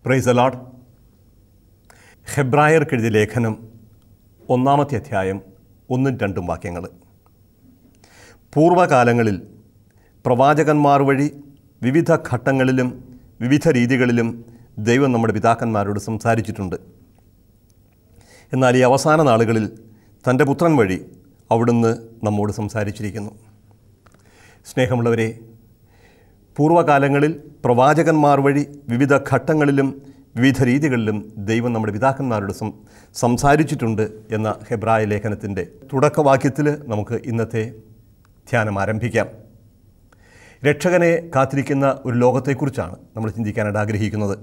price അലാഡ് ഹെബ്രായർക്കെഴുതിയ ലേഖനം ഒന്നാമത്തെ അധ്യായം ഒന്നും രണ്ടും വാക്യങ്ങൾ പൂർവകാലങ്ങളിൽ പ്രവാചകന്മാർ വഴി വിവിധ ഘട്ടങ്ങളിലും വിവിധ രീതികളിലും ദൈവം നമ്മുടെ പിതാക്കന്മാരോട് സംസാരിച്ചിട്ടുണ്ട് എന്നാൽ ഈ അവസാന നാളുകളിൽ തൻ്റെ പുത്രൻ വഴി അവിടുന്ന് നമ്മോട് സംസാരിച്ചിരിക്കുന്നു സ്നേഹമുള്ളവരെ പൂർവ്വകാലങ്ങളിൽ പ്രവാചകന്മാർ വഴി വിവിധ ഘട്ടങ്ങളിലും വിവിധ രീതികളിലും ദൈവം നമ്മുടെ പിതാക്കന്മാരോട് സം സംസാരിച്ചിട്ടുണ്ട് എന്ന ഹെബ്രായ ലേഖനത്തിൻ്റെ തുടക്കവാക്യത്തിൽ നമുക്ക് ഇന്നത്തെ ധ്യാനം ആരംഭിക്കാം രക്ഷകനെ കാത്തിരിക്കുന്ന ഒരു ലോകത്തെക്കുറിച്ചാണ് നമ്മൾ ചിന്തിക്കാനായിട്ട് ആഗ്രഹിക്കുന്നത്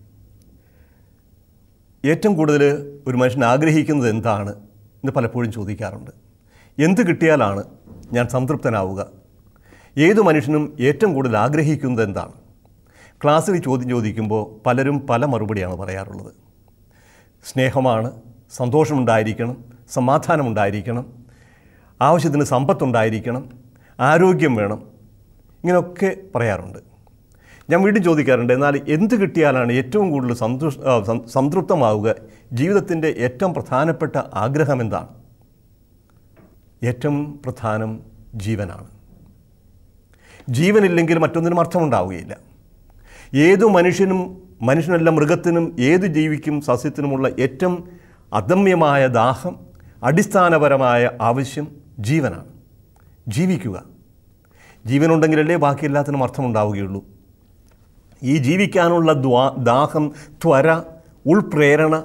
ഏറ്റവും കൂടുതൽ ഒരു മനുഷ്യൻ ആഗ്രഹിക്കുന്നത് എന്താണ് എന്ന് പലപ്പോഴും ചോദിക്കാറുണ്ട് എന്ത് കിട്ടിയാലാണ് ഞാൻ സംതൃപ്തനാവുക ഏതു മനുഷ്യനും ഏറ്റവും കൂടുതൽ ആഗ്രഹിക്കുന്നത് എന്താണ് ക്ലാസ്സിൽ ഈ ചോദ്യം ചോദിക്കുമ്പോൾ പലരും പല മറുപടിയാണ് പറയാറുള്ളത് സ്നേഹമാണ് സന്തോഷമുണ്ടായിരിക്കണം സമാധാനമുണ്ടായിരിക്കണം ആവശ്യത്തിന് സമ്പത്തുണ്ടായിരിക്കണം ആരോഗ്യം വേണം ഇങ്ങനെയൊക്കെ പറയാറുണ്ട് ഞാൻ വീണ്ടും ചോദിക്കാറുണ്ട് എന്നാൽ എന്ത് കിട്ടിയാലാണ് ഏറ്റവും കൂടുതൽ സന്തോഷ ആ, സം- സംതൃപ്തമാവുക ജീവിതത്തിൻ്റെ ഏറ്റവും പ്രധാനപ്പെട്ട ആഗ്രഹം എന്താണ് ഏറ്റവും പ്രധാനം ജീവനാണ് ജീവനില്ലെങ്കിൽ മറ്റൊന്നിനും അർത്ഥമുണ്ടാവുകയില്ല ഏതു മനുഷ്യനും മനുഷ്യനല്ല മൃഗത്തിനും ഏതു ജീവിക്കും സസ്യത്തിനുമുള്ള ഏറ്റവും അദമ്യമായ ദാഹം അടിസ്ഥാനപരമായ ആവശ്യം ജീവനാണ് ജീവിക്കുക ജീവനുണ്ടെങ്കിലല്ലേ ബാക്കി എല്ലാത്തിനും അർത്ഥമുണ്ടാവുകയുള്ളൂ ഈ ജീവിക്കാനുള്ള ദ്വാ ദാഹം ത്വര ഉൾപ്രേരണ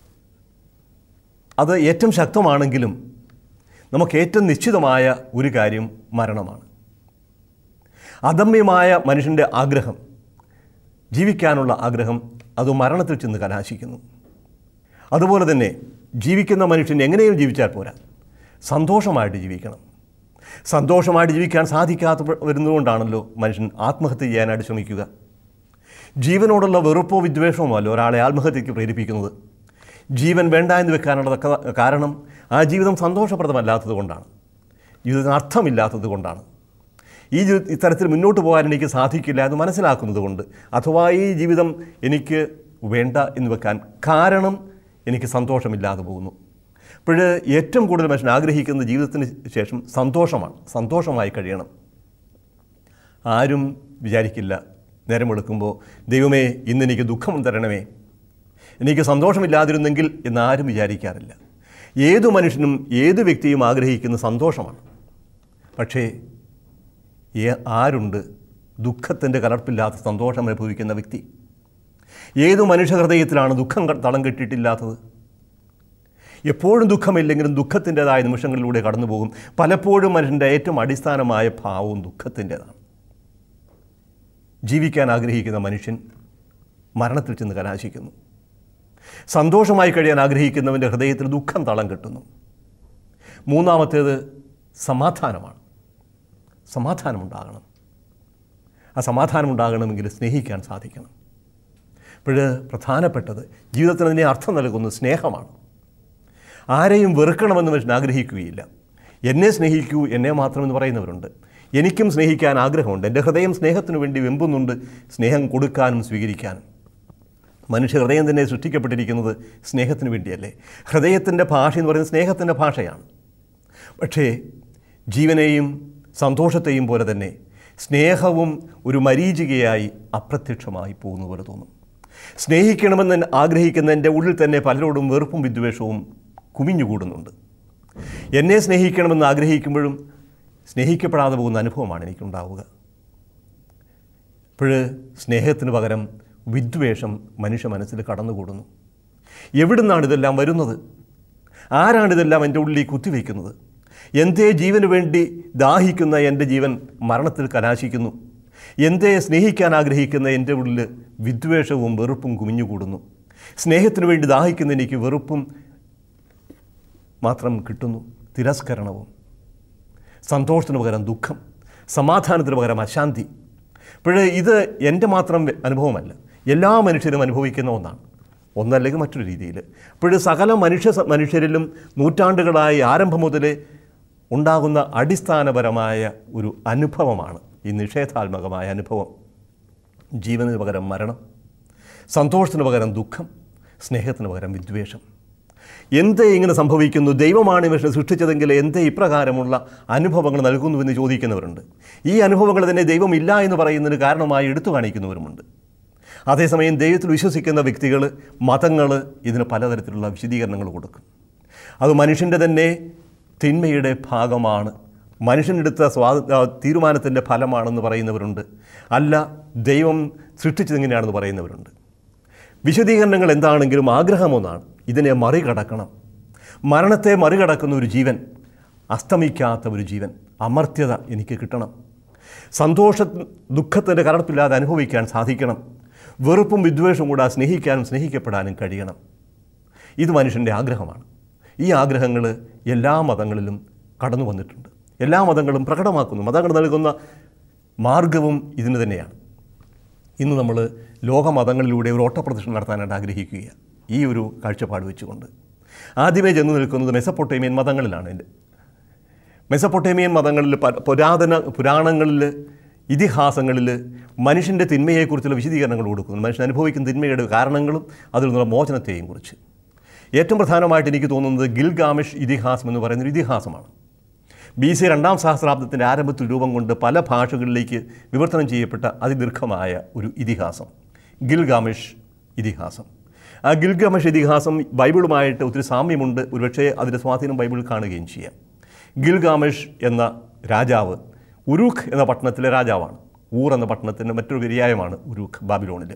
അത് ഏറ്റവും ശക്തമാണെങ്കിലും നമുക്ക് ഏറ്റവും നിശ്ചിതമായ ഒരു കാര്യം മരണമാണ് അദമ്യമായ മനുഷ്യൻ്റെ ആഗ്രഹം ജീവിക്കാനുള്ള ആഗ്രഹം അത് മരണത്തിൽ ചെന്ന് കലാശിക്കുന്നു അതുപോലെ തന്നെ ജീവിക്കുന്ന മനുഷ്യൻ എങ്ങനെയും ജീവിച്ചാൽ പോരാ സന്തോഷമായിട്ട് ജീവിക്കണം സന്തോഷമായിട്ട് ജീവിക്കാൻ സാധിക്കാത്ത വരുന്നതുകൊണ്ടാണല്ലോ മനുഷ്യൻ ആത്മഹത്യ ചെയ്യാനായിട്ട് ശ്രമിക്കുക ജീവനോടുള്ള വെറുപ്പോ വിദ്വേഷവുമല്ലോ ഒരാളെ ആത്മഹത്യയ്ക്ക് പ്രേരിപ്പിക്കുന്നത് ജീവൻ വേണ്ട എന്ന് വെക്കാനുള്ള തക്ക കാരണം ആ ജീവിതം സന്തോഷപ്രദമല്ലാത്തത് കൊണ്ടാണ് ജീവിതത്തിന് അർത്ഥമില്ലാത്തത് കൊണ്ടാണ് ഈ ജീവി ഇത്തരത്തിൽ മുന്നോട്ട് പോകാൻ എനിക്ക് സാധിക്കില്ല എന്ന് മനസ്സിലാക്കുന്നത് കൊണ്ട് അഥവാ ഈ ജീവിതം എനിക്ക് വേണ്ട എന്ന് വെക്കാൻ കാരണം എനിക്ക് സന്തോഷമില്ലാതെ പോകുന്നു അപ്പോൾ ഏറ്റവും കൂടുതൽ മനുഷ്യൻ ആഗ്രഹിക്കുന്ന ജീവിതത്തിന് ശേഷം സന്തോഷമാണ് സന്തോഷമായി കഴിയണം ആരും വിചാരിക്കില്ല നേരം വെളുക്കുമ്പോൾ ദൈവമേ ഇന്ന് എനിക്ക് ദുഃഖം തരണമേ എനിക്ക് സന്തോഷമില്ലാതിരുന്നെങ്കിൽ എന്നാരും വിചാരിക്കാറില്ല ഏതു മനുഷ്യനും ഏതു വ്യക്തിയും ആഗ്രഹിക്കുന്ന സന്തോഷമാണ് പക്ഷേ ഏ- ആരുണ്ട് ദുഃഖത്തിൻ്റെ കലർപ്പില്ലാത്ത സന്തോഷം അനുഭവിക്കുന്ന വ്യക്തി ഏതു മനുഷ്യഹൃദയത്തിലാണ് ദുഃഖം ക- തളം കെട്ടിയിട്ടില്ലാത്തത് എപ്പോഴും ദുഃഖമില്ലെങ്കിലും ദുഃഖത്തിൻ്റെതായ നിമിഷങ്ങളിലൂടെ കടന്നു പോകും പലപ്പോഴും മനുഷ്യൻ്റെ ഏറ്റവും അടിസ്ഥാനമായ ഭാവവും ദുഃഖത്തിൻ്റെതാണ് ജീവിക്കാൻ ആഗ്രഹിക്കുന്ന മനുഷ്യൻ മരണത്തിൽ ചെന്ന് കലാശിക്കുന്നു സന്തോഷമായി കഴിയാൻ ആഗ്രഹിക്കുന്നവൻ്റെ ഹൃദയത്തിൽ ദുഃഖം തളം കെട്ടുന്നു മൂന്നാമത്തേത് സമാധാനമാണ് സമാധാനമുണ്ടാകണം ആ സമാധാനമുണ്ടാകണമെങ്കിൽ സ്നേഹിക്കാൻ സാധിക്കണം അപ്പോൾ പ്രധാനപ്പെട്ടത് ജീവിതത്തിന് അതിനെ അർത്ഥം നൽകുന്നത് സ്നേഹമാണ് ആരെയും വെറുക്കണമെന്ന് മനുഷ്യൻ ആഗ്രഹിക്കുകയില്ല എന്നെ സ്നേഹിക്കൂ എന്നെ മാത്രമെന്ന് പറയുന്നവരുണ്ട് എനിക്കും സ്നേഹിക്കാൻ ആഗ്രഹമുണ്ട് എൻ്റെ ഹൃദയം സ്നേഹത്തിനു വേണ്ടി വെമ്പുന്നുണ്ട് സ്നേഹം കൊടുക്കാനും സ്വീകരിക്കാനും മനുഷ്യ ഹൃദയം തന്നെ സൃഷ്ടിക്കപ്പെട്ടിരിക്കുന്നത് സ്നേഹത്തിന് വേണ്ടിയല്ലേ ഹൃദയത്തിൻ്റെ ഭാഷ എന്ന് പറയുന്നത് സ്നേഹത്തിൻ്റെ ഭാഷയാണ് പക്ഷേ ജീവനെയും സന്തോഷത്തെയും പോലെ തന്നെ സ്നേഹവും ഒരു മരീചികയായി അപ്രത്യക്ഷമായി പോകുന്ന പോലെ തോന്നും സ്നേഹിക്കണമെന്ന് ആഗ്രഹിക്കുന്ന എൻ്റെ ഉള്ളിൽ തന്നെ പലരോടും വെറുപ്പും വിദ്വേഷവും കുമിഞ്ഞുകൂടുന്നുണ്ട് എന്നെ സ്നേഹിക്കണമെന്ന് ആഗ്രഹിക്കുമ്പോഴും സ്നേഹിക്കപ്പെടാതെ പോകുന്ന അനുഭവമാണ് എനിക്കുണ്ടാവുക അപ്പോൾ സ്നേഹത്തിന് പകരം വിദ്വേഷം മനുഷ്യ മനസ്സിൽ കടന്നുകൂടുന്നു എവിടുന്നാണ് ഇതെല്ലാം വരുന്നത് ആരാണിതെല്ലാം എൻ്റെ ഉള്ളിൽ കുത്തിവെക്കുന്നത് എന്തേ ജീവന് വേണ്ടി ദാഹിക്കുന്ന എൻ്റെ ജീവൻ മരണത്തിൽ കലാശിക്കുന്നു എന്തേ സ്നേഹിക്കാൻ ആഗ്രഹിക്കുന്ന എൻ്റെ ഉള്ളിൽ വിദ്വേഷവും വെറുപ്പും കുമിഞ്ഞുകൂടുന്നു സ്നേഹത്തിന് വേണ്ടി ദാഹിക്കുന്ന എനിക്ക് വെറുപ്പും മാത്രം കിട്ടുന്നു തിരസ്കരണവും സന്തോഷത്തിന് പകരം ദുഃഖം സമാധാനത്തിന് പകരം അശാന്തി അപ്പോഴേ ഇത് എൻ്റെ മാത്രം വ്യ- അനുഭവമല്ല എല്ലാ മനുഷ്യരും അനുഭവിക്കുന്ന ഒന്നാണ് ഒന്നല്ലെങ്കിൽ മറ്റൊരു രീതിയിൽ അപ്പോൾ സകല മനുഷ്യ മനുഷ്യരിലും നൂറ്റാണ്ടുകളായി ആരംഭം മുതലേ ഉണ്ടാകുന്ന അടിസ്ഥാനപരമായ ഒരു അനുഭവമാണ് ഈ നിഷേധാത്മകമായ അനുഭവം ജീവന് പകരം മരണം സന്തോഷത്തിന് പകരം ദുഃഖം സ്നേഹത്തിന് പകരം വിദ്വേഷം എന്തേ ഇങ്ങനെ സംഭവിക്കുന്നു ദൈവമാണ് ഇവരെ സൃഷ്ടിച്ചതെങ്കിൽ എന്തേ ഇപ്രകാരമുള്ള അനുഭവങ്ങൾ നൽകുന്നുവെന്ന് ചോദിക്കുന്നവരുണ്ട് ഈ അനുഭവങ്ങൾ തന്നെ ദൈവമില്ല എന്ന് പറയുന്നതിന് കാരണമായി എടുത്തു കാണിക്കുന്നവരുമുണ്ട് അതേസമയം ദൈവത്തിൽ വിശ്വസിക്കുന്ന വ്യക്തികൾ മതങ്ങൾ ഇതിന് പലതരത്തിലുള്ള വിശദീകരണങ്ങൾ കൊടുക്കും അത് മനുഷ്യൻ്റെ തന്നെ തിന്മയുടെ ഭാഗമാണ് മനുഷ്യനെടുത്ത സ്വാ തീരുമാനത്തിൻ്റെ ഫലമാണെന്ന് പറയുന്നവരുണ്ട് അല്ല ദൈവം സൃഷ്ടിച്ചതെങ്ങനെയാണെന്ന് പറയുന്നവരുണ്ട് വിശദീകരണങ്ങൾ എന്താണെങ്കിലും ആഗ്രഹമൊന്നാണ് ഇതിനെ മറികടക്കണം മരണത്തെ മറികടക്കുന്ന ഒരു ജീവൻ അസ്തമിക്കാത്ത ഒരു ജീവൻ അമർത്യത എനിക്ക് കിട്ടണം സന്തോഷ ദുഃഖത്തിൻ്റെ കടപ്പില്ലാതെ അനുഭവിക്കാൻ സാധിക്കണം വെറുപ്പും വിദ്വേഷവും കൂടെ സ്നേഹിക്കാനും സ്നേഹിക്കപ്പെടാനും കഴിയണം ഇത് മനുഷ്യൻ്റെ ആഗ്രഹമാണ് ഈ ആഗ്രഹങ്ങൾ എല്ലാ മതങ്ങളിലും കടന്നു വന്നിട്ടുണ്ട് എല്ലാ മതങ്ങളും പ്രകടമാക്കുന്നു മതങ്ങൾ നൽകുന്ന മാർഗവും ഇതിന് തന്നെയാണ് ഇന്ന് നമ്മൾ ലോകമതങ്ങളിലൂടെ ഒരു ഓട്ടപ്രദർശനം നടത്താനായിട്ട് ആഗ്രഹിക്കുകയാണ് ഈ ഒരു കാഴ്ചപ്പാട് വെച്ചുകൊണ്ട് ആദ്യമേ ചെന്ന് നിൽക്കുന്നത് മെസപ്പൊട്ടേമിയൻ മതങ്ങളിലാണ് എൻ്റെ മെസപ്പൊട്ടേമിയൻ മതങ്ങളിൽ പ- പുരാതന പുരാണങ്ങളിൽ ഇതിഹാസങ്ങളിൽ മനുഷ്യൻ്റെ തിന്മയെക്കുറിച്ചുള്ള വിശദീകരണങ്ങൾ കൊടുക്കുന്നു മനുഷ്യൻ അനുഭവിക്കുന്ന തിന്മയുടെ കാരണങ്ങളും അതിൽ നിന്നുള്ള മോചനത്തെയും കുറിച്ച് ഏറ്റവും പ്രധാനമായിട്ട് എനിക്ക് തോന്നുന്നത് ഗിൽഗാമിഷ് ഇതിഹാസം എന്ന് പറയുന്നൊരു ഇതിഹാസമാണ് ബി സി രണ്ടാം സഹസ്രാബ്ദത്തിൻ്റെ ആരംഭത്തിൽ രൂപം കൊണ്ട് പല ഭാഷകളിലേക്ക് വിവർത്തനം ചെയ്യപ്പെട്ട അതിദീർഘമായ ഒരു ഇതിഹാസം ഗിൽഗാമിഷ് ഇതിഹാസം ആ ഗിൽഗാമിഷ് ഇതിഹാസം ബൈബിളുമായിട്ട് ഒത്തിരി സാമ്യമുണ്ട് ഒരുപക്ഷേ അതിൻ്റെ സ്വാധീനം ബൈബിളിൽ കാണുകയും ചെയ്യാം ഗിൽഗാമിഷ് എന്ന രാജാവ് ഉരൂഖ് എന്ന പട്ടണത്തിലെ രാജാവാണ് ഊർ എന്ന പട്ടണത്തിൻ്റെ മറ്റൊരു പര്യായമാണ് ഉരൂഖ് ബാബിലോണിൽ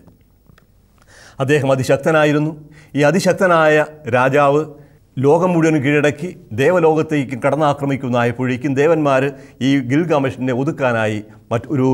അദ്ദേഹം അതിശക്തനായിരുന്നു ഈ അതിശക്തനായ രാജാവ് ലോകം മുഴുവൻ കീഴടക്കി ദേവലോകത്തേക്ക് കടന്നാക്രമിക്കുന്നതായപ്പോഴേക്കും ദേവന്മാർ ഈ ഗിൽഗാമഷിനെ ഒതുക്കാനായി മറ്റൊരു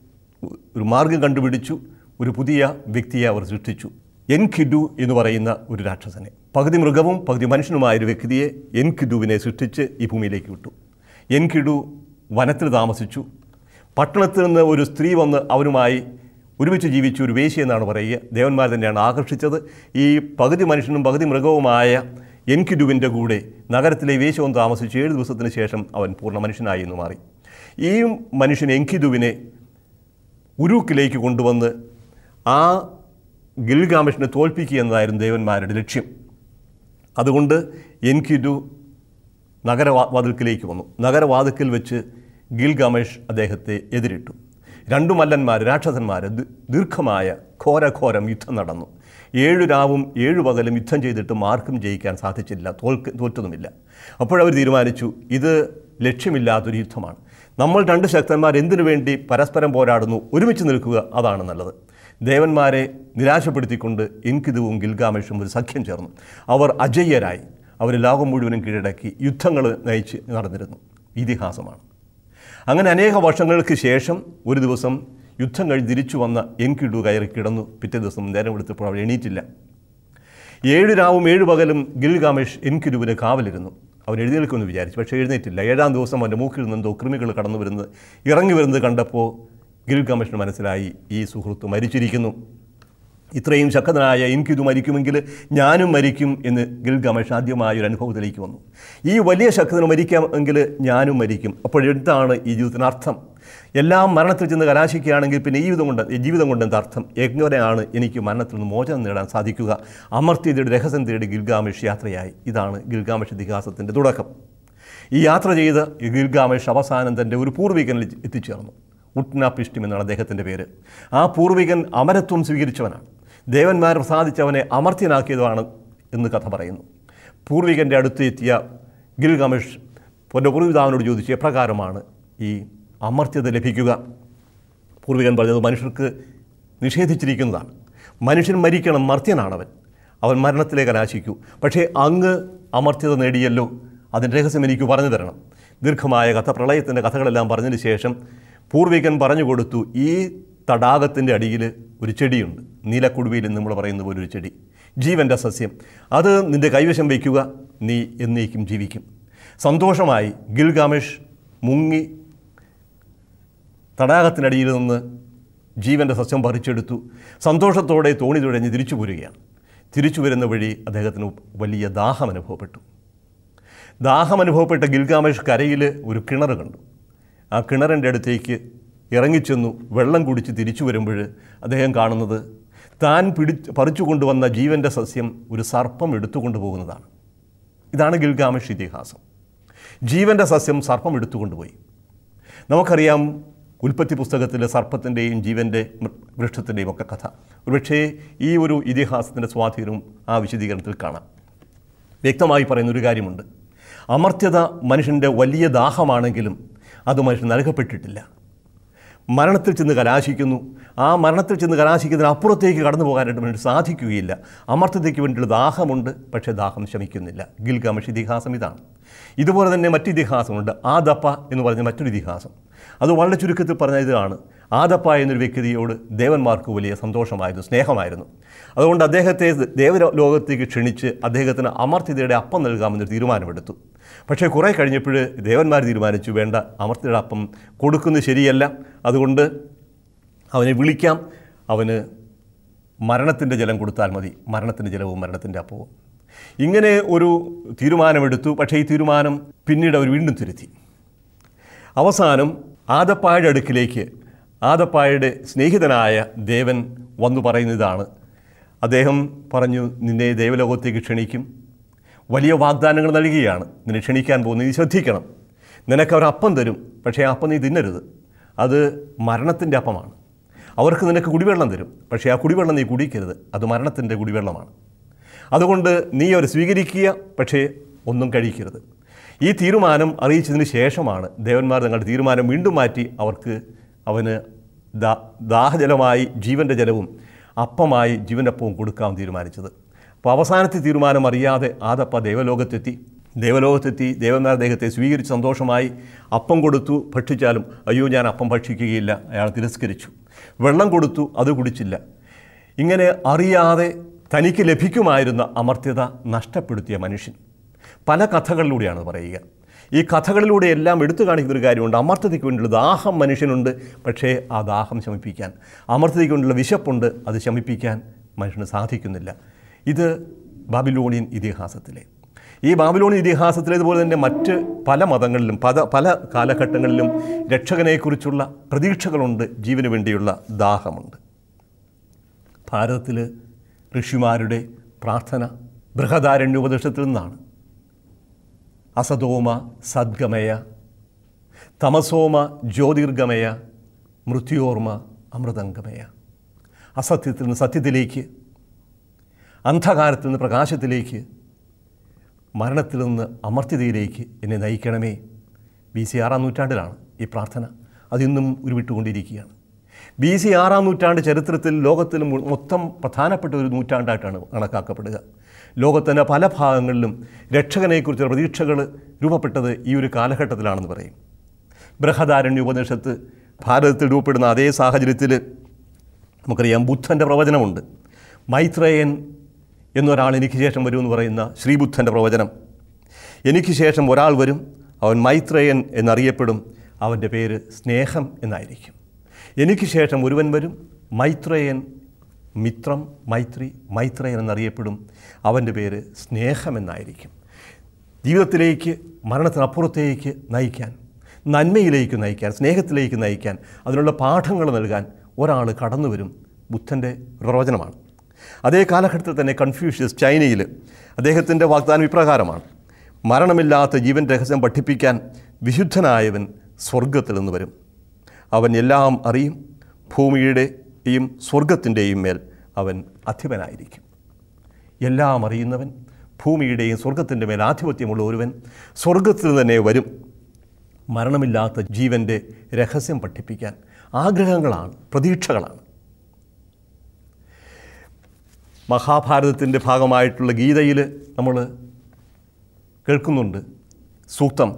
ഒരു മാർഗം കണ്ടുപിടിച്ചു ഒരു പുതിയ വ്യക്തിയെ അവർ സൃഷ്ടിച്ചു എൻകിഡു എന്ന് പറയുന്ന ഒരു രാക്ഷസനെ പകുതി മൃഗവും പകുതി മനുഷ്യനുമായ ഒരു വ്യക്തിയെ എൻകിഡുവിനെ സൃഷ്ടിച്ച് ഈ ഭൂമിയിലേക്ക് വിട്ടു എൻകിഡു വനത്തിൽ താമസിച്ചു പട്ടണത്തിൽ നിന്ന് ഒരു സ്ത്രീ വന്ന് അവനുമായി ഒരുമിച്ച് ജീവിച്ച ഒരു വേശി എന്നാണ് പറയുക ദേവന്മാർ തന്നെയാണ് ആകർഷിച്ചത് ഈ പകുതി മനുഷ്യനും പകുതി മൃഗവുമായ എൻകിഡുവിൻ്റെ കൂടെ നഗരത്തിലെ വേശവും താമസിച്ച് ഏഴ് ദിവസത്തിന് ശേഷം അവൻ പൂർണ്ണ മനുഷ്യനായി എന്ന് മാറി ഈ മനുഷ്യൻ എൻകിഡുവിനെ ഉരൂക്കിലേക്ക് കൊണ്ടുവന്ന് ആ ഗിൽഗാമിഷിനെ തോൽപ്പിക്കുക എന്നതായിരുന്നു ദേവന്മാരുടെ ലക്ഷ്യം അതുകൊണ്ട് എൻകിഡു നഗരവാതിൽക്കിലേക്ക് വന്നു നഗരവാതിൽക്കൽ വെച്ച് ഗിൽഗാമേഷ് അദ്ദേഹത്തെ എതിരിട്ടു രണ്ടു മല്ലന്മാർ രാക്ഷസന്മാർ ദി- ദീർഘമായ ഘോരഘോരം യുദ്ധം നടന്നു ഏഴു രാവും ഏഴു പകലും യുദ്ധം ചെയ്തിട്ടും ആർക്കും ജയിക്കാൻ സാധിച്ചില്ല തോൽക്ക് തോറ്റതുമില്ല അപ്പോഴവർ തീരുമാനിച്ചു ഇത് ലക്ഷ്യമില്ലാത്തൊരു യുദ്ധമാണ് നമ്മൾ രണ്ട് ശക്തന്മാർ എന്തിനു വേണ്ടി പരസ്പരം പോരാടുന്നു ഒരുമിച്ച് നിൽക്കുക അതാണ് നല്ലത് ദേവന്മാരെ നിരാശപ്പെടുത്തിക്കൊണ്ട് എൻകിതുവും ഗിൽഗാമേഷും ഒരു സഖ്യം ചേർന്നു അവർ അജയ്യരായി അവർ ലോകം മുഴുവനും കീഴടക്കി യുദ്ധങ്ങൾ നയിച്ച് നടന്നിരുന്നു ഇതിഹാസമാണ് അങ്ങനെ അനേക വർഷങ്ങൾക്ക് ശേഷം ഒരു ദിവസം യുദ്ധം കഴിഞ്ഞ് തിരിച്ചു വന്ന എൻകിഡു കയറി കിടന്നു പിറ്റേ ദിവസം നേരം എടുത്തപ്പോൾ അവൾ എണീറ്റില്ല ഏഴ് രാവും ഏഴ് പകലും ഗിൽഗാമേഷ് എൻകിരുവിന് കാവലിരുന്നു അവൻ എഴുന്നേൽക്കുമെന്ന് വിചാരിച്ചു പക്ഷേ എഴുന്നേറ്റില്ല ഏഴാം ദിവസം അവൻ്റെ മൂക്കിൽ നിന്നെന്തോ കൃമികൾ കടന്നു വരുന്നത് ഇറങ്ങി വരുന്നത് കണ്ടപ്പോൾ ഗിൽഗാമേഷിന് മനസ്സിലായി ഈ സുഹൃത്ത് മരിച്ചിരിക്കുന്നു ഇത്രയും ശക്തനായ എനിക്കിത് മരിക്കുമെങ്കിൽ ഞാനും മരിക്കും എന്ന് ഗിൽഗാമേഷ് ആദ്യമായ ഒരു അനുഭവത്തിലേക്ക് വന്നു ഈ വലിയ ശക്തന് മരിക്കാമെങ്കിൽ ഞാനും മരിക്കും അപ്പോൾ എന്താണ് ഈ ജീവിതത്തിന് അർത്ഥം എല്ലാം മരണത്തിൽ ചെന്ന് കലാശിക്കുകയാണെങ്കിൽ പിന്നെ ഈ ജീവിതം കൊണ്ട് ഈ ജീവിതം കൊണ്ട് എന്താ അർത്ഥം എങ്ങനെയാണ് എനിക്ക് മരണത്തിൽ നിന്ന് മോചനം നേടാൻ സാധിക്കുക അമർത്യതയുടെ രഹസ്യം തേടി ഗിൽഗാമേഷ് യാത്രയായി ഇതാണ് ഗിൽഗാമേഷ് ഇതിഹാസത്തിൻ്റെ തുടക്കം ഈ യാത്ര ചെയ്ത് ഈ ഗിൽഗാമേഷ് അവസാനം തൻ്റെ ഒരു പൂർവികനിൽ എത്തിച്ചേർന്നു ഉട്നാപിഷ്ടിം എന്നാണ് അദ്ദേഹത്തിൻ്റെ പേര് ആ പൂർവികൻ അമരത്വം സ്വീകരിച്ചവനാണ് ദേവന്മാർ പ്രസാദിച്ചവനെ അമർത്യനാക്കിയതാണ് എന്ന് കഥ പറയുന്നു പൂർവികൻ്റെ അടുത്ത് എത്തിയ ഗിൽഗാമേഷ് എൻ്റെ പൂർവിതാവിനോട് ചോദിച്ചു എപ്രകാരമാണ് ഈ അമർത്യത ലഭിക്കുക പൂർവികൻ പറഞ്ഞത് മനുഷ്യർക്ക് നിഷേധിച്ചിരിക്കുന്നതാണ് മനുഷ്യൻ മരിക്കണം മർത്യനാണവൻ അവൻ മരണത്തിലേക്ക് കലാശിക്കൂ പക്ഷേ അങ്ങ് അമർത്യത നേടിയല്ലോ അതിൻ്റെ രഹസ്യം എനിക്ക് പറഞ്ഞു തരണം ദീർഘമായ കഥ പ്രളയത്തിൻ്റെ കഥകളെല്ലാം പറഞ്ഞതിന് ശേഷം പൂർവികൻ പറഞ്ഞു കൊടുത്തു ഈ തടാകത്തിൻ്റെ അടിയിൽ ഒരു ചെടിയുണ്ട് നീലക്കുടുവയിൽ എന്ന് നമ്മൾ പറയുന്ന പോലെ ഒരു ചെടി ജീവൻ്റെ സസ്യം അത് നിൻ്റെ കൈവശം വയ്ക്കുക നീ എന്നേക്കും ജീവിക്കും സന്തോഷമായി ഗിൽഗാമേഷ് മുങ്ങി തടാകത്തിനടിയിൽ നിന്ന് ജീവൻ്റെ സസ്യം പറിച്ചെടുത്തു സന്തോഷത്തോടെ തോണി തുഴഞ്ഞ് തിരിച്ചു പോരുകയാണ് തിരിച്ചു വരുന്ന വഴി അദ്ദേഹത്തിന് വലിയ ദാഹം അനുഭവപ്പെട്ടു ദാഹം അനുഭവപ്പെട്ട ഗിൽഗാമേഷ് കരയിൽ ഒരു കിണർ കണ്ടു ആ കിണറിൻ്റെ അടുത്തേക്ക് ഇറങ്ങിച്ചെന്നു വെള്ളം കുടിച്ച് തിരിച്ചു വരുമ്പോൾ അദ്ദേഹം കാണുന്നത് താൻ പിടി പറിച്ചു കൊണ്ടുവന്ന ജീവൻ്റെ സസ്യം ഒരു സർപ്പം എടുത്തുകൊണ്ട് പോകുന്നതാണ് ഇതാണ് ഗിൽഗാമിഷ് ഇതിഹാസം ജീവൻ്റെ സസ്യം സർപ്പം എടുത്തുകൊണ്ടുപോയി നമുക്കറിയാം ഉൽപ്പത്തി പുസ്തകത്തിലെ സർപ്പത്തിൻ്റെയും ജീവൻ്റെ മൃ- വൃക്ഷത്തിൻ്റെയും ഒക്കെ കഥ ഒരുപക്ഷേ ഈ ഒരു ഇതിഹാസത്തിൻ്റെ സ്വാധീനവും ആ വിശദീകരണത്തിൽ കാണാം വ്യക്തമായി പറയുന്ന ഒരു കാര്യമുണ്ട് അമർത്യത മനുഷ്യൻ്റെ വലിയ ദാഹമാണെങ്കിലും അത് മനുഷ്യൻ നൽകപ്പെട്ടിട്ടില്ല മരണത്തിൽ ചെന്ന് കലാശിക്കുന്നു ആ മരണത്തിൽ ചെന്ന് കലാശിക്കുന്നതിന് അപ്പുറത്തേക്ക് കടന്നു പോകാനായിട്ട് വേണ്ടി സാധിക്കുകയില്ല അമർത്യതയ്ക്ക് വേണ്ടിയുള്ള ദാഹമുണ്ട് പക്ഷേ ദാഹം ശമിക്കുന്നില്ല ഗിൽഗാമഷ് ഇതിഹാസം ഇതാണ് ഇതുപോലെ തന്നെ മറ്റു ഇതിഹാസമുണ്ട് ആദപ്പ എന്ന് പറഞ്ഞ മറ്റൊരു ഇതിഹാസം അത് വളരെ ചുരുക്കത്തിൽ പറഞ്ഞ ഇതാണ് ആദപ്പ എന്നൊരു വ്യക്തിയോട് ദേവന്മാർക്ക് വലിയ സന്തോഷമായിരുന്നു സ്നേഹമായിരുന്നു അതുകൊണ്ട് അദ്ദേഹത്തെ ദേവലോകത്തേക്ക് ക്ഷണിച്ച് അദ്ദേഹത്തിന് അമർത്യതയുടെ അപ്പം നൽകാമെന്നൊരു തീരുമാനമെടുത്തു പക്ഷേ കുറേ കഴിഞ്ഞപ്പോൾ ദേവന്മാർ തീരുമാനിച്ചു വേണ്ട അമർത്യയുടെ അപ്പം കൊടുക്കുന്നത് ശരിയല്ല അതുകൊണ്ട് അവനെ വിളിക്കാം അവന് മരണത്തിൻ്റെ ജലം കൊടുത്താൽ മതി മരണത്തിൻ്റെ ജലവും മരണത്തിൻ്റെ അപ്പവും ഇങ്ങനെ ഒരു തീരുമാനമെടുത്തു പക്ഷേ ഈ തീരുമാനം പിന്നീട് അവർ വീണ്ടും തിരുത്തി അവസാനം ആദപ്പായുടെ അടുക്കിലേക്ക് ആദപ്പായുടെ സ്നേഹിതനായ ദേവൻ വന്നു പറയുന്നതാണ് അദ്ദേഹം പറഞ്ഞു നിന്നെ ദേവലോകത്തേക്ക് ക്ഷണിക്കും വലിയ വാഗ്ദാനങ്ങൾ നൽകുകയാണ് നിന്നെ ക്ഷണിക്കാൻ പോകുന്നത് നീ ശ്രദ്ധിക്കണം നിനക്ക് അവർ അപ്പം തരും പക്ഷേ ആ അപ്പം നീ തിന്നരുത് അത് മരണത്തിൻ്റെ അപ്പമാണ് അവർക്ക് നിനക്ക് കുടിവെള്ളം തരും പക്ഷേ ആ കുടിവെള്ളം നീ കുടിക്കരുത് അത് മരണത്തിൻ്റെ കുടിവെള്ളമാണ് അതുകൊണ്ട് നീ അവർ സ്വീകരിക്കുക പക്ഷേ ഒന്നും കഴിക്കരുത് ഈ തീരുമാനം അറിയിച്ചതിന് ശേഷമാണ് ദേവന്മാർ തങ്ങളുടെ തീരുമാനം വീണ്ടും മാറ്റി അവർക്ക് അവന് ദാ ദാഹജലമായി ജീവൻ്റെ ജലവും അപ്പമായി ജീവൻ്റെ അപ്പവും കൊടുക്കാൻ തീരുമാനിച്ചത് അപ്പോൾ അവസാനത്തെ തീരുമാനം അറിയാതെ ആദപ്പ ദേവലോകത്തെത്തി ദേവലോകത്തെത്തി ദേവന്മാർ അദ്ദേഹത്തെ സ്വീകരിച്ച് സന്തോഷമായി അപ്പം കൊടുത്തു ഭക്ഷിച്ചാലും അയ്യോ ഞാൻ അപ്പം ഭക്ഷിക്കുകയില്ല അയാൾ തിരസ്കരിച്ചു വെള്ളം കൊടുത്തു അത് കുടിച്ചില്ല ഇങ്ങനെ അറിയാതെ തനിക്ക് ലഭിക്കുമായിരുന്ന അമർത്യത നഷ്ടപ്പെടുത്തിയ മനുഷ്യൻ പല കഥകളിലൂടെയാണ് പറയുക ഈ കഥകളിലൂടെ എല്ലാം എടുത്തു കാണിക്കുന്ന ഒരു കാര്യമുണ്ട് അമർത്യതയ്ക്ക് വേണ്ടിയുള്ള ദാഹം മനുഷ്യനുണ്ട് പക്ഷേ ആ ദാഹം ശമിപ്പിക്കാൻ അമർത്യതയ്ക്ക് വേണ്ടിയുള്ള വിശപ്പുണ്ട് അത് ശമിപ്പിക്കാൻ മനുഷ്യന് സാധിക്കുന്നില്ല ഇത് ബാബിലോണിയൻ ഇതിഹാസത്തിലെ ഈ ബാബിലോണിയൻ ഇതിഹാസത്തിലെ ഇതുപോലെ തന്നെ മറ്റ് പല മതങ്ങളിലും പല പല കാലഘട്ടങ്ങളിലും രക്ഷകനെക്കുറിച്ചുള്ള പ്രതീക്ഷകളുണ്ട് ജീവന് വേണ്ടിയുള്ള ദാഹമുണ്ട് ഭാരതത്തിൽ ഋഷിമാരുടെ പ്രാർത്ഥന ബൃഹദാരണ്യോപനിഷത്തിൽ നിന്നാണ് അസതോമ സദ്ഗമയ തമസോമ ജ്യോതിർഗമയ മൃത്യോർമ അമൃതംഗമയ അസത്യത്തിൽ നിന്ന് സത്യത്തിലേക്ക് അന്ധകാരത്തിൽ നിന്ന് പ്രകാശത്തിലേക്ക് മരണത്തിൽ നിന്ന് അമർത്യതയിലേക്ക് എന്നെ നയിക്കണമേ ബി സി ആറാം നൂറ്റാണ്ടിലാണ് ഈ പ്രാർത്ഥന അതിന്നും ഉരുവിട്ടുകൊണ്ടിരിക്കുകയാണ് ബി സി ആറാം നൂറ്റാണ്ട് ചരിത്രത്തിൽ ലോകത്തിൽ മു- മൊത്തം പ്രധാനപ്പെട്ട ഒരു നൂറ്റാണ്ടായിട്ടാണ് കണക്കാക്കപ്പെടുക ലോകത്തിൻ്റെ പല ഭാഗങ്ങളിലും രക്ഷകനെക്കുറിച്ചുള്ള പ്രതീക്ഷകൾ രൂപപ്പെട്ടത് ഈ ഒരു കാലഘട്ടത്തിലാണെന്ന് പറയും ബൃഹദാരണ്യ ഉപനിഷത്ത് ഭാരതത്തിൽ രൂപപ്പെടുന്ന അതേ സാഹചര്യത്തിൽ നമുക്കറിയാം ബുദ്ധൻ്റെ പ്രവചനമുണ്ട് മൈത്രേയൻ എന്നൊരാൾ എനിക്ക് ശേഷം വരുമെന്ന് പറയുന്ന ശ്രീബുദ്ധൻ്റെ പ്രവചനം എനിക്ക് ശേഷം ഒരാൾ വരും അവൻ മൈത്രേയൻ എന്നറിയപ്പെടും അവൻ്റെ പേര് സ്നേഹം എന്നായിരിക്കും എനിക്ക് ശേഷം ഒരുവൻ വരും മൈത്രേയൻ മിത്രം മൈത്രി മൈത്രേയൻ എന്നറിയപ്പെടും അവൻ്റെ പേര് സ്നേഹം എന്നായിരിക്കും ജീവിതത്തിലേക്ക് മരണത്തിനപ്പുറത്തേക്ക് നയിക്കാൻ നന്മയിലേക്ക് നയിക്കാൻ സ്നേഹത്തിലേക്ക് നയിക്കാൻ അതിനുള്ള പാഠങ്ങൾ നൽകാൻ ഒരാൾ കടന്നു വരും ബുദ്ധൻ്റെ പ്രവചനമാണ് അതേ കാലഘട്ടത്തിൽ തന്നെ കൺഫ്യൂഷ്യസ് ചൈനയിൽ അദ്ദേഹത്തിൻ്റെ വാഗ്ദാനം ഇപ്രകാരമാണ് മരണമില്ലാത്ത ജീവൻ രഹസ്യം പഠിപ്പിക്കാൻ വിശുദ്ധനായവൻ സ്വർഗത്തിൽ നിന്ന് വരും അവൻ എല്ലാം അറിയും ഭൂമിയുടെയും സ്വർഗത്തിൻ്റെയും മേൽ അവൻ അധിപനായിരിക്കും എല്ലാം അറിയുന്നവൻ ഭൂമിയുടെയും സ്വർഗത്തിൻ്റെ മേൽ ആധിപത്യമുള്ള ഒരുവൻ സ്വർഗത്തിൽ തന്നെ വരും മരണമില്ലാത്ത ജീവൻ്റെ രഹസ്യം പഠിപ്പിക്കാൻ ആഗ്രഹങ്ങളാണ് പ്രതീക്ഷകളാണ് മഹാഭാരതത്തിൻ്റെ ഭാഗമായിട്ടുള്ള ഗീതയിൽ നമ്മൾ കേൾക്കുന്നുണ്ട് സൂക്തം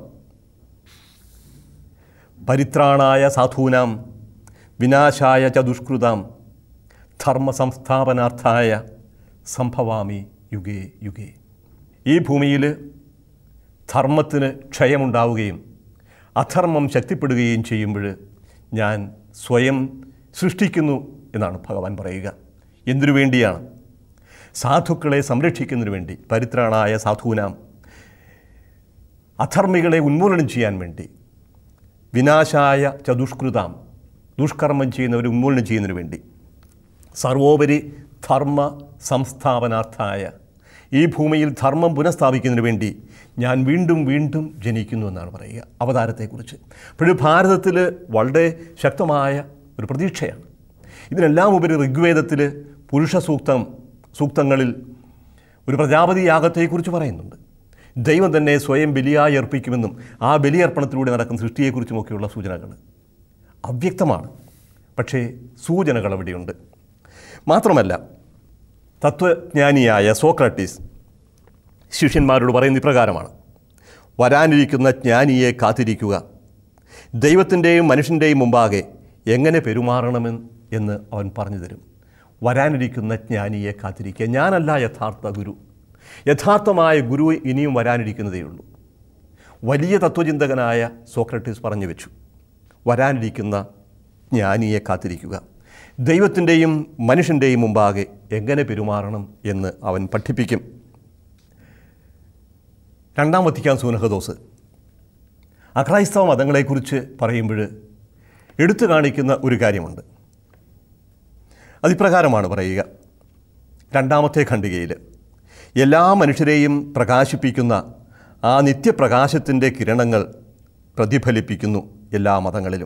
പരിത്രാണായ സാധൂനാം വിനാശായ ച ദുഷ്കൃതാം ധർമ്മ സംസ്ഥാപനാർത്ഥായ സംഭവാമി യുഗേ യുഗേ ഈ ഭൂമിയിൽ ധർമ്മത്തിന് ക്ഷയമുണ്ടാവുകയും അധർമ്മം ശക്തിപ്പെടുകയും ചെയ്യുമ്പോൾ ഞാൻ സ്വയം സൃഷ്ടിക്കുന്നു എന്നാണ് ഭഗവാൻ പറയുക എന്തിനു വേണ്ടിയാണ് സാധുക്കളെ സംരക്ഷിക്കുന്നതിന് വേണ്ടി പരിത്രാണായ സാധൂനാം അധർമ്മികളെ ഉന്മൂലനം ചെയ്യാൻ വേണ്ടി വിനാശായ ച ദുഷ്കൃതാം ദുഷ്കർമ്മം ചെയ്യുന്നവരെ ഉന്മൂലനം ചെയ്യുന്നതിന് വേണ്ടി സർവോപരി ധർമ്മ സംസ്ഥാപനാർത്ഥായ ഈ ഭൂമിയിൽ ധർമ്മം പുനഃസ്ഥാപിക്കുന്നതിന് വേണ്ടി ഞാൻ വീണ്ടും വീണ്ടും ജനിക്കുന്നു എന്നാണ് പറയുക അവതാരത്തെക്കുറിച്ച് അപ്പോഴും ഭാരതത്തിൽ വളരെ ശക്തമായ ഒരു പ്രതീക്ഷയാണ് ഇതിനെല്ലാം ഉപരി ഋഗ്വേദത്തിൽ പുരുഷ സൂക്തം സൂക്തങ്ങളിൽ ഒരു പ്രജാപതി യാഗത്തെക്കുറിച്ച് പറയുന്നുണ്ട് ദൈവം തന്നെ സ്വയം ബലിയായി അർപ്പിക്കുമെന്നും ആ ബലിയർപ്പണത്തിലൂടെ നടക്കുന്ന സൃഷ്ടിയെക്കുറിച്ചുമൊക്കെയുള്ള സൂചനകൾ അവ്യക്തമാണ് പക്ഷേ സൂചനകൾ അവിടെയുണ്ട് മാത്രമല്ല തത്വജ്ഞാനിയായ സോക്രാട്ടീസ് ശിഷ്യന്മാരോട് പറയുന്ന ഇപ്രകാരമാണ് വരാനിരിക്കുന്ന ജ്ഞാനിയെ കാത്തിരിക്കുക ദൈവത്തിൻ്റെയും മനുഷ്യൻ്റെയും മുമ്പാകെ എങ്ങനെ പെരുമാറണമെന്ന് എന്ന് അവൻ പറഞ്ഞു തരും വരാനിരിക്കുന്ന ജ്ഞാനിയെ കാത്തിരിക്കുക ഞാനല്ല യഥാർത്ഥ ഗുരു യഥാർത്ഥമായ ഗുരു ഇനിയും വരാനിരിക്കുന്നതേ ഉള്ളൂ വലിയ തത്വചിന്തകനായ സോക്രട്ടീസ് പറഞ്ഞു വെച്ചു വരാനിരിക്കുന്ന ജ്ഞാനിയെ കാത്തിരിക്കുക ദൈവത്തിൻ്റെയും മനുഷ്യൻ്റെയും മുമ്പാകെ എങ്ങനെ പെരുമാറണം എന്ന് അവൻ പഠിപ്പിക്കും രണ്ടാം വത്തിക്കാൻ സൂനഹദോസ് അക്രൈസ്തവ മതങ്ങളെക്കുറിച്ച് പറയുമ്പോൾ എടുത്തു കാണിക്കുന്ന ഒരു കാര്യമുണ്ട് അതിപ്രകാരമാണ് പറയുക രണ്ടാമത്തെ ഖണ്ഡികയിൽ എല്ലാ മനുഷ്യരെയും പ്രകാശിപ്പിക്കുന്ന ആ നിത്യപ്രകാശത്തിൻ്റെ കിരണങ്ങൾ പ്രതിഫലിപ്പിക്കുന്നു എല്ലാ മതങ്ങളിലും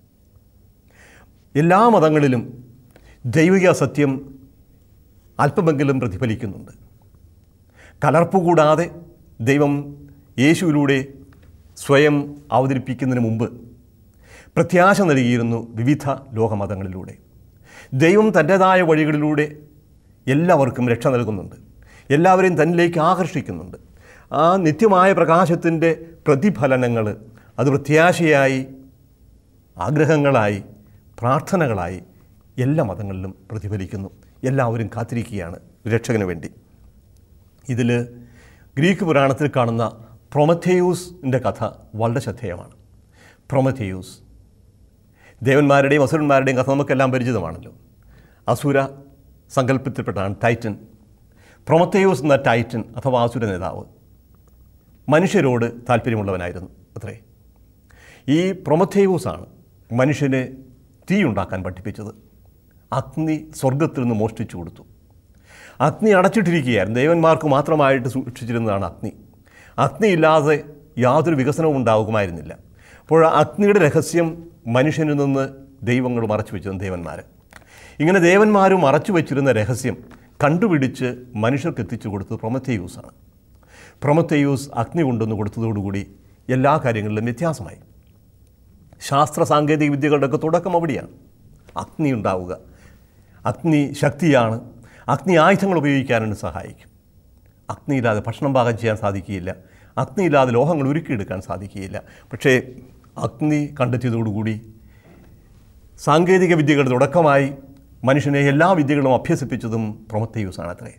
എല്ലാ മതങ്ങളിലും ദൈവിക സത്യം അല്പമെങ്കിലും പ്രതിഫലിക്കുന്നുണ്ട് കലർപ്പ് കൂടാതെ ദൈവം യേശുവിലൂടെ സ്വയം അവതരിപ്പിക്കുന്നതിന് മുമ്പ് പ്രത്യാശ നൽകിയിരുന്നു വിവിധ ലോകമതങ്ങളിലൂടെ ദൈവം തൻ്റേതായ വഴികളിലൂടെ എല്ലാവർക്കും രക്ഷ നൽകുന്നുണ്ട് എല്ലാവരെയും തന്നിലേക്ക് ആകർഷിക്കുന്നുണ്ട് ആ നിത്യമായ പ്രകാശത്തിൻ്റെ പ്രതിഫലനങ്ങൾ അത് പ്രത്യാശയായി ആഗ്രഹങ്ങളായി പ്രാർത്ഥനകളായി എല്ലാ മതങ്ങളിലും പ്രതിഫലിക്കുന്നു എല്ലാവരും കാത്തിരിക്കുകയാണ് രക്ഷകന് വേണ്ടി ഇതിൽ ഗ്രീക്ക് പുരാണത്തിൽ കാണുന്ന പ്രൊമഥേയൂസിൻ്റെ കഥ വളരെ ശ്രദ്ധേയമാണ് പ്രൊമഥേയൂസ് ദേവന്മാരുടെയും അസുരന്മാരുടെയും കഥ നമുക്കെല്ലാം പരിചിതമാണല്ലോ അസുര സങ്കല്പത്തിൽപ്പെട്ടാണ് ടൈറ്റൻ പ്രൊമത്തേയൂസ് എന്ന ടൈറ്റൻ അഥവാ അസുര നേതാവ് മനുഷ്യരോട് താല്പര്യമുള്ളവനായിരുന്നു അത്രേ ഈ പ്രൊമത്തേയൂസാണ് മനുഷ്യനെ തീ ഉണ്ടാക്കാൻ പഠിപ്പിച്ചത് അഗ്നി സ്വർഗത്തിൽ നിന്ന് മോഷ്ടിച്ചു കൊടുത്തു അഗ്നി അടച്ചിട്ടിരിക്കുകയായിരുന്നു ദേവന്മാർക്ക് മാത്രമായിട്ട് സൂക്ഷിച്ചിരുന്നതാണ് അഗ്നി അഗ്നി ഇല്ലാതെ യാതൊരു വികസനവും ഉണ്ടാകുമായിരുന്നില്ല അപ്പോൾ ആ അഗ്നിയുടെ രഹസ്യം മനുഷ്യനിൽ നിന്ന് ദൈവങ്ങൾ മറച്ചു വെച്ചിരുന്നു ദേവന്മാർ ഇങ്ങനെ ദേവന്മാർ മറച്ചു വെച്ചിരുന്ന രഹസ്യം കണ്ടുപിടിച്ച് മനുഷ്യർക്ക് എത്തിച്ചു കൊടുത്തത് പ്രൊമത്തേയൂസാണ് പ്രൊമത്തേയൂസ് അഗ്നി കൊണ്ടുവന്ന് കൊടുത്തതോടുകൂടി എല്ലാ കാര്യങ്ങളിലും വ്യത്യാസമായി ശാസ്ത്ര സാങ്കേതിക വിദ്യകളുടെയൊക്കെ തുടക്കം അവിടെയാണ് അഗ്നി ഉണ്ടാവുക അഗ്നി ശക്തിയാണ് അഗ്നി ആയുധങ്ങൾ ഉപയോഗിക്കാനും സഹായിക്കും അഗ്നിയില്ലാതെ ഭക്ഷണം പാകം ചെയ്യാൻ സാധിക്കുകയില്ല അഗ്നിയില്ലാതെ ലോഹങ്ങൾ ഉരുക്കിയെടുക്കാൻ സാധിക്കുകയില്ല പക്ഷേ അഗ്നി കണ്ടെത്തിയതോടുകൂടി സാങ്കേതിക വിദ്യകളുടെ തുടക്കമായി മനുഷ്യനെ എല്ലാ വിദ്യകളും അഭ്യസിപ്പിച്ചതും പ്രൊമത്തേയൂസാണ് അത്രേ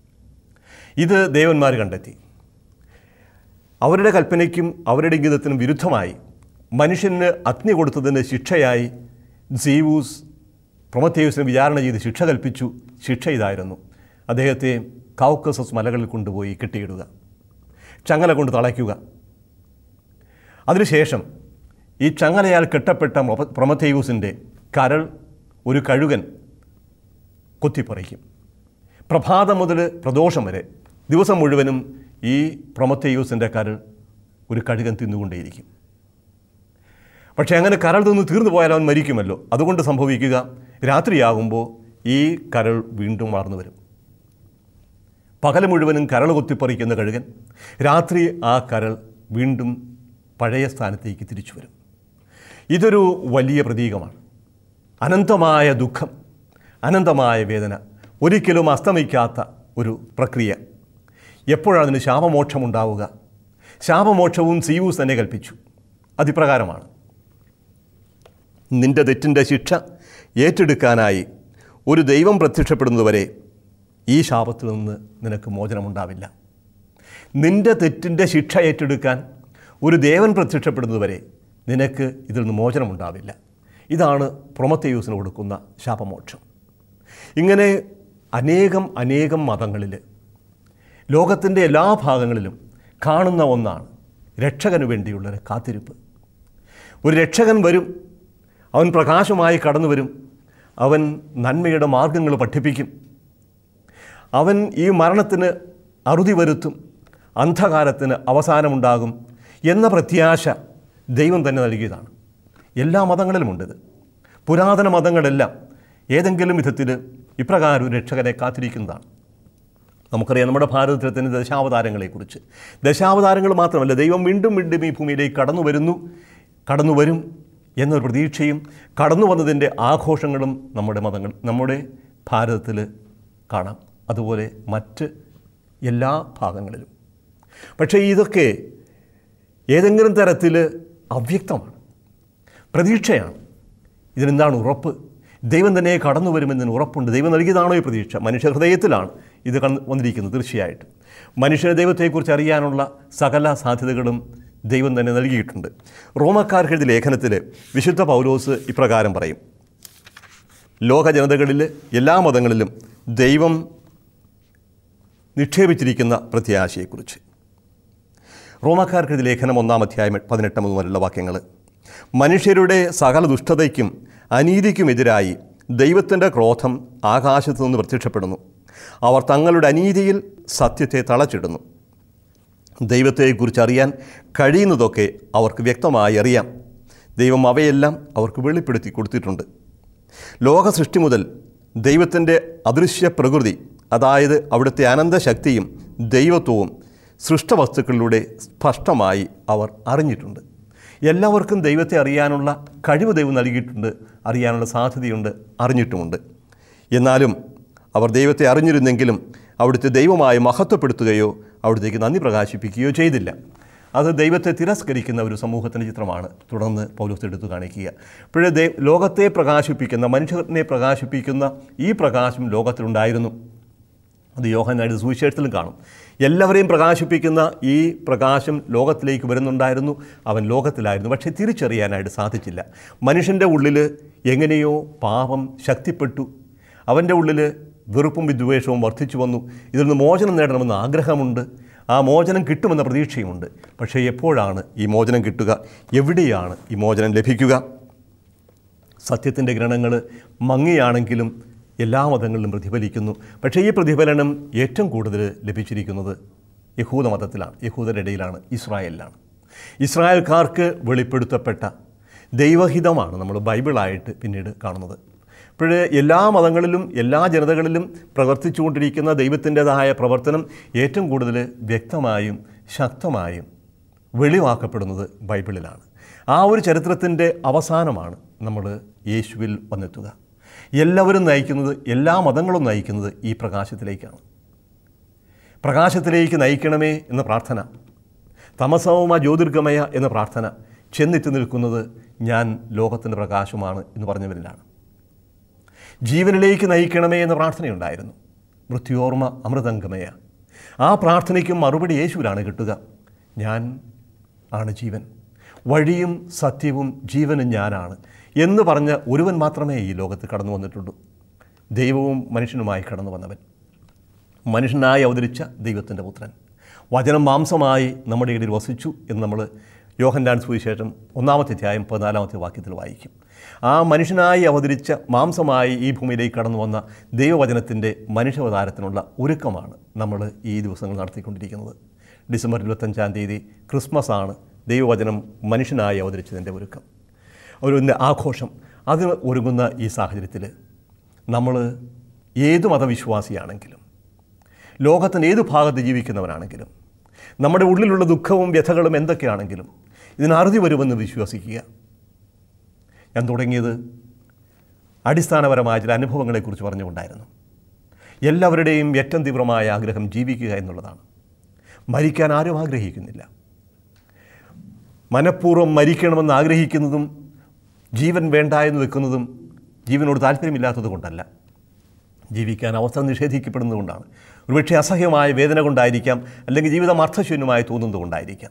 ഇത് ദേവന്മാർ കണ്ടെത്തി അവരുടെ കൽപ്പനയ്ക്കും അവരുടെ ഇംഗിതത്തിനും വിരുദ്ധമായി മനുഷ്യന് അഗ്നി കൊടുത്തതിന് ശിക്ഷയായി സീവൂസ് പ്രൊമത്തേയൂസിനെ വിചാരണ ചെയ്ത് ശിക്ഷ കൽപ്പിച്ചു ശിക്ഷ ഇതായിരുന്നു അദ്ദേഹത്തെ കൗക്കസസ് മലകളിൽ കൊണ്ടുപോയി കെട്ടിയിടുക ചങ്ങല കൊണ്ട് തളയ്ക്കുക അതിനുശേഷം ഈ ചങ്ങലയാൽ കെട്ടപ്പെട്ട മൊപ- പ്രൊമത്തേയൂസിൻ്റെ കരൾ ഒരു കഴുകൻ കൊത്തിപ്പറിക്കും പ്രഭാതം മുതൽ പ്രദോഷം വരെ ദിവസം മുഴുവനും ഈ പ്രൊമത്തേയൂസിൻ്റെ കരൾ ഒരു കഴുകൻ തിന്നുകൊണ്ടേയിരിക്കും പക്ഷേ അങ്ങനെ കരൾ തിന്ന് തീർന്നു പോയാൽ അവൻ മരിക്കുമല്ലോ അതുകൊണ്ട് സംഭവിക്കുക രാത്രിയാകുമ്പോൾ ഈ കരൾ വീണ്ടും വളർന്നു വരും പകൽ മുഴുവനും കരൾ കൊത്തിപ്പറിക്കുന്ന കഴുകൻ രാത്രി ആ കരൾ വീണ്ടും പഴയ സ്ഥാനത്തേക്ക് തിരിച്ചു വരും ഇതൊരു വലിയ പ്രതീകമാണ് അനന്തമായ ദുഃഖം അനന്തമായ വേദന ഒരിക്കലും അസ്തമിക്കാത്ത ഒരു പ്രക്രിയ എപ്പോഴാണ് അതിന് ശാപമോക്ഷം ഉണ്ടാവുക ശാപമോക്ഷവും സിയൂസ് തന്നെ കൽപ്പിച്ചു അതിപ്രകാരമാണ് നിന്റെ തെറ്റിൻ്റെ ശിക്ഷ ഏറ്റെടുക്കാനായി ഒരു ദൈവം പ്രത്യക്ഷപ്പെടുന്നതുവരെ ഈ ശാപത്തിൽ നിന്ന് നിനക്ക് മോചനമുണ്ടാവില്ല നിന്റെ തെറ്റിൻ്റെ ശിക്ഷ ഏറ്റെടുക്കാൻ ഒരു ദേവൻ പ്രത്യക്ഷപ്പെടുന്നതുവരെ നിനക്ക് ഇതിൽ നിന്ന് മോചനമുണ്ടാവില്ല ഇതാണ് പ്രൊമത്തേയൂസിന് കൊടുക്കുന്ന ശാപമോക്ഷം ഇങ്ങനെ അനേകം അനേകം മതങ്ങളിൽ ലോകത്തിൻ്റെ എല്ലാ ഭാഗങ്ങളിലും കാണുന്ന ഒന്നാണ് രക്ഷകന് വേണ്ടിയുള്ള ഒരു കാത്തിരിപ്പ് ഒരു രക്ഷകൻ വരും അവൻ പ്രകാശമായി കടന്നു വരും അവൻ നന്മയുടെ മാർഗങ്ങൾ പഠിപ്പിക്കും അവൻ ഈ മരണത്തിന് അറുതി വരുത്തും അന്ധകാരത്തിന് അവസാനമുണ്ടാകും എന്ന പ്രത്യാശ ദൈവം തന്നെ നൽകിയതാണ് എല്ലാ മതങ്ങളിലുമുണ്ടിത് പുരാതന മതങ്ങളെല്ലാം ഏതെങ്കിലും വിധത്തിൽ ഇപ്രകാരം ഒരു രക്ഷകനെ കാത്തിരിക്കുന്നതാണ് നമുക്കറിയാം നമ്മുടെ ഭാരതത്തിന് ദശാവതാരങ്ങളെക്കുറിച്ച് ദശാവതാരങ്ങൾ മാത്രമല്ല ദൈവം വീണ്ടും വീണ്ടും ഈ ഭൂമിയിലേക്ക് കടന്നു വരുന്നു കടന്നു വരും എന്നൊരു പ്രതീക്ഷയും കടന്നു വന്നതിൻ്റെ ആഘോഷങ്ങളും നമ്മുടെ മതങ്ങൾ നമ്മുടെ ഭാരതത്തിൽ കാണാം അതുപോലെ മറ്റ് എല്ലാ ഭാഗങ്ങളിലും പക്ഷേ ഇതൊക്കെ ഏതെങ്കിലും തരത്തിൽ അവ്യക്തമാണ് പ്രതീക്ഷയാണ് ഇതിനെന്താണ് ഉറപ്പ് ദൈവം തന്നെ കടന്നു വരുമെന്നതിന് ഉറപ്പുണ്ട് ദൈവം നൽകിയതാണോ ഈ പ്രതീക്ഷ മനുഷ്യ ഹൃദയത്തിലാണ് ഇത് കടന്ന് വന്നിരിക്കുന്നത് തീർച്ചയായിട്ടും മനുഷ്യ ദൈവത്തെക്കുറിച്ച് അറിയാനുള്ള സകല സാധ്യതകളും ദൈവം തന്നെ നൽകിയിട്ടുണ്ട് റോമക്കാർക്ക് എഴുതിയ ലേഖനത്തിൽ വിശുദ്ധ പൗലോസ് ഇപ്രകാരം പറയും ലോക ജനതകളിൽ എല്ലാ മതങ്ങളിലും ദൈവം നിക്ഷേപിച്ചിരിക്കുന്ന പ്രത്യാശയെക്കുറിച്ച് റോമക്കാർക്ക് ഇത് ലേഖനം ഒന്നാം അധ്യായം പതിനെട്ട് മുതലുള്ള വാക്യങ്ങൾ മനുഷ്യരുടെ സകല ദുഷ്ടതയ്ക്കും അനീതിക്കുമെതിരായി ദൈവത്തിൻ്റെ ക്രോധം ആകാശത്തു നിന്ന് പ്രത്യക്ഷപ്പെടുന്നു അവർ തങ്ങളുടെ അനീതിയിൽ സത്യത്തെ തളച്ചിടുന്നു ദൈവത്തെക്കുറിച്ച് അറിയാൻ കഴിയുന്നതൊക്കെ അവർക്ക് വ്യക്തമായി അറിയാം ദൈവം അവയെല്ലാം അവർക്ക് വെളിപ്പെടുത്തി കൊടുത്തിട്ടുണ്ട് ലോക സൃഷ്ടി മുതൽ ദൈവത്തിൻ്റെ അദൃശ്യ പ്രകൃതി അതായത് അവിടുത്തെ അനന്തശക്തിയും ദൈവത്വവും സൃഷ്ടവസ്തുക്കളിലൂടെ സ്പഷ്ടമായി അവർ അറിഞ്ഞിട്ടുണ്ട് എല്ലാവർക്കും ദൈവത്തെ അറിയാനുള്ള കഴിവ് ദൈവം നൽകിയിട്ടുണ്ട് അറിയാനുള്ള സാധ്യതയുണ്ട് അറിഞ്ഞിട്ടുമുണ്ട് എന്നാലും അവർ ദൈവത്തെ അറിഞ്ഞിരുന്നെങ്കിലും അവിടുത്തെ ദൈവമായി മഹത്വപ്പെടുത്തുകയോ അവിടത്തേക്ക് നന്ദി പ്രകാശിപ്പിക്കുകയോ ചെയ്തില്ല അത് ദൈവത്തെ തിരസ്കരിക്കുന്ന ഒരു സമൂഹത്തിൻ്റെ ചിത്രമാണ് തുടർന്ന് പൗലോസ് എടുത്തു കാണിക്കുക ഇപ്പോഴേ ദൈ ലോകത്തെ പ്രകാശിപ്പിക്കുന്ന മനുഷ്യനെ പ്രകാശിപ്പിക്കുന്ന ഈ പ്രകാശം ലോകത്തിലുണ്ടായിരുന്നു അത് യോഹനായിട്ട് സുവിശേഷത്തിലും കാണും എല്ലാവരെയും പ്രകാശിപ്പിക്കുന്ന ഈ പ്രകാശം ലോകത്തിലേക്ക് വരുന്നുണ്ടായിരുന്നു അവൻ ലോകത്തിലായിരുന്നു പക്ഷേ തിരിച്ചറിയാനായിട്ട് സാധിച്ചില്ല മനുഷ്യൻ്റെ ഉള്ളിൽ എങ്ങനെയോ പാപം ശക്തിപ്പെട്ടു അവൻ്റെ ഉള്ളിൽ വെറുപ്പും വിദ്വേഷവും വർദ്ധിച്ചു വന്നു ഇതിൽ നിന്ന് മോചനം നേടണമെന്ന് ആഗ്രഹമുണ്ട് ആ മോചനം കിട്ടുമെന്ന പ്രതീക്ഷയുമുണ്ട് പക്ഷേ എപ്പോഴാണ് ഈ മോചനം കിട്ടുക എവിടെയാണ് ഈ മോചനം ലഭിക്കുക സത്യത്തിൻ്റെ ഗ്രഹണങ്ങൾ മങ്ങിയാണെങ്കിലും എല്ലാ മതങ്ങളിലും പ്രതിഫലിക്കുന്നു പക്ഷേ ഈ പ്രതിഫലനം ഏറ്റവും കൂടുതൽ ലഭിച്ചിരിക്കുന്നത് യഹൂദ മതത്തിലാണ് യഹൂദരുടെ ഇടയിലാണ് ഇസ്രായേലിലാണ് ഇസ്രായേൽക്കാർക്ക് വെളിപ്പെടുത്തപ്പെട്ട ദൈവഹിതമാണ് നമ്മൾ ബൈബിളായിട്ട് പിന്നീട് കാണുന്നത് ഇപ്പോഴ് എല്ലാ മതങ്ങളിലും എല്ലാ ജനതകളിലും പ്രവർത്തിച്ചുകൊണ്ടിരിക്കുന്ന ദൈവത്തിൻ്റെതായ പ്രവർത്തനം ഏറ്റവും കൂടുതൽ വ്യക്തമായും ശക്തമായും വെളിവാക്കപ്പെടുന്നത് ബൈബിളിലാണ് ആ ഒരു ചരിത്രത്തിൻ്റെ അവസാനമാണ് നമ്മൾ യേശുവിൽ വന്നെത്തുക എല്ലാവരും നയിക്കുന്നത് എല്ലാ മതങ്ങളും നയിക്കുന്നത് ഈ പ്രകാശത്തിലേക്കാണ് പ്രകാശത്തിലേക്ക് നയിക്കണമേ എന്ന പ്രാർത്ഥന തമസവുമ ജ്യോതിർഗമയ എന്ന പ്രാർത്ഥന ചെന്നെത്തി നിൽക്കുന്നത് ഞാൻ ലോകത്തിൻ്റെ പ്രകാശമാണ് എന്ന് പറഞ്ഞവരിലാണ് ജീവനിലേക്ക് നയിക്കണമേ എന്ന പ്രാർത്ഥനയുണ്ടായിരുന്നു മൃത്യോർമ്മ അമൃതംഗമയ ആ പ്രാർത്ഥനയ്ക്കും മറുപടി യേശുവിലാണ് കിട്ടുക ഞാൻ ആണ് ജീവൻ വഴിയും സത്യവും ജീവനും ഞാനാണ് എന്ന് പറഞ്ഞ ഒരുവൻ മാത്രമേ ഈ ലോകത്ത് കടന്നു വന്നിട്ടുള്ളൂ ദൈവവും മനുഷ്യനുമായി കടന്നു വന്നവൻ മനുഷ്യനായി അവതരിച്ച ദൈവത്തിൻ്റെ പുത്രൻ വചനം മാംസമായി നമ്മുടെ ഇടയിൽ വസിച്ചു എന്ന് നമ്മൾ യോഹൻഡാൻ സുവിശേഷം ഒന്നാമത്തെ അധ്യായം പതിനാലാമത്തെ വാക്യത്തിൽ വായിക്കും ആ മനുഷ്യനായി അവതരിച്ച മാംസമായി ഈ ഭൂമിയിലേക്ക് കടന്നു വന്ന ദൈവവചനത്തിൻ്റെ മനുഷ്യാവതാരത്തിനുള്ള ഒരുക്കമാണ് നമ്മൾ ഈ ദിവസങ്ങൾ നടത്തിക്കൊണ്ടിരിക്കുന്നത് ഡിസംബർ ഇരുപത്തഞ്ചാം തീയതി ക്രിസ്മസ് ആണ് ദൈവവചനം മനുഷ്യനായി അവതരിച്ചതിൻ്റെ ഒരുക്കം ഒരു ഇന്ന് ആഘോഷം അതിന് ഒരുങ്ങുന്ന ഈ സാഹചര്യത്തിൽ നമ്മൾ ഏത് മതവിശ്വാസിയാണെങ്കിലും ലോകത്തിൻ്റെ ഏത് ഭാഗത്ത് ജീവിക്കുന്നവനാണെങ്കിലും നമ്മുടെ ഉള്ളിലുള്ള ദുഃഖവും വ്യഥകളും എന്തൊക്കെയാണെങ്കിലും ഇതിന് അറുതി വരുമെന്ന് വിശ്വസിക്കുക ഞാൻ തുടങ്ങിയത് അടിസ്ഥാനപരമായ ചില അനുഭവങ്ങളെക്കുറിച്ച് പറഞ്ഞുകൊണ്ടായിരുന്നു എല്ലാവരുടെയും ഏറ്റവും തീവ്രമായ ആഗ്രഹം ജീവിക്കുക എന്നുള്ളതാണ് മരിക്കാൻ ആരും ആഗ്രഹിക്കുന്നില്ല മനഃപൂർവ്വം മരിക്കണമെന്ന് ആഗ്രഹിക്കുന്നതും ജീവൻ വേണ്ട എന്ന് വെക്കുന്നതും ജീവനോട് താല്പര്യമില്ലാത്തത് കൊണ്ടല്ല ജീവിക്കാൻ അവസരം നിഷേധിക്കപ്പെടുന്നതുകൊണ്ടാണ് ഒരുപക്ഷെ അസഹ്യമായ വേദന കൊണ്ടായിരിക്കാം അല്ലെങ്കിൽ ജീവിതം അർത്ഥശൂന്യമായി തോന്നുന്നത് കൊണ്ടായിരിക്കാം